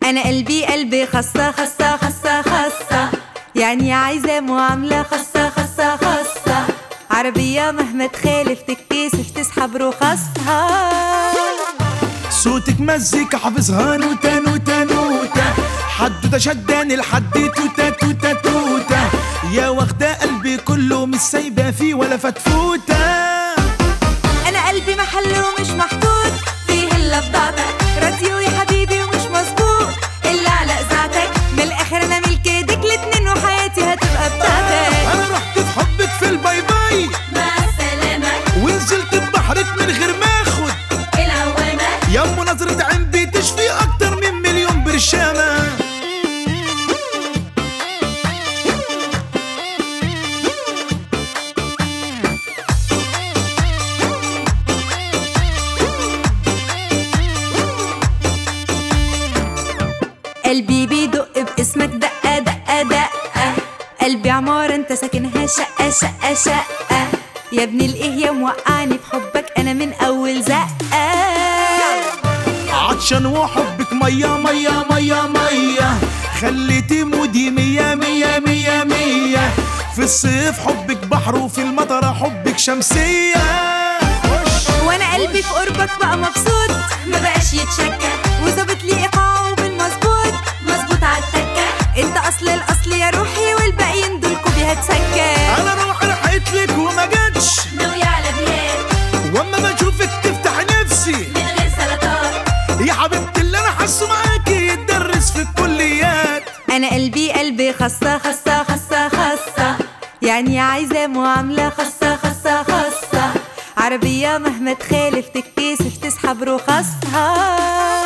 انا قلبي قلبي خاصة خاصة خاصة خاصة يعني عايزة معاملة خاصة خاصة خاصة عربية مهما تخالف تتكسف تسحب رخصها صوتك مزيكا حافظها نوتة نوتة نوتة حدوتة شداني لحد توتة توتة توتة يا واخدة قلبي كله مش سايبة فيه ولا فتفوتة انا قلبي محله ومش محطوط فيه الا بضاعتك راديو يا حبيبي ومش مظبوط الا على اذاعتك من الاخر انا ملك ايدك الاتنين وحياتي هتبقى بتاعتك أنا رحت في حبك في الباي باي مع السلامة ونزلت ببحرك من غير ما اخد العوامة يا ام نظرة عين بتشفي اكتر من مليون برشامة قلبي بيدق باسمك دقة دقة دقة قلبي عمارة انت ساكنها شقة شقة شقة يا ابن الايه يا موقعني بحبك انا من اول زقة عطشان وحبك مية مية مية مية خليتي مودي مية مية مية مية في الصيف حبك بحر وفي المطر حبك شمسية وش وانا قلبي في قربك بقى مبسوط ما بقاش يتشكى وظابط لي ايقاعه بالمظبوط مظبوط عالتكة انت اصل الاصل يا روحي والباقيين دول كوبي هتسكى انا روح لحقت لك وما جاتش ناوية على بلاد واما بشوفك تفتح نفسي من غير سلطات يا حبيبتي اللي انا حاسه معاكي يتدرس في الكليات انا قلبي قلبي خاصة خاصة خاصة خاصة يعني عايزة معاملة خاصة خاصة خاصة عربية مهما تخالف تتكسف تسحب رخصها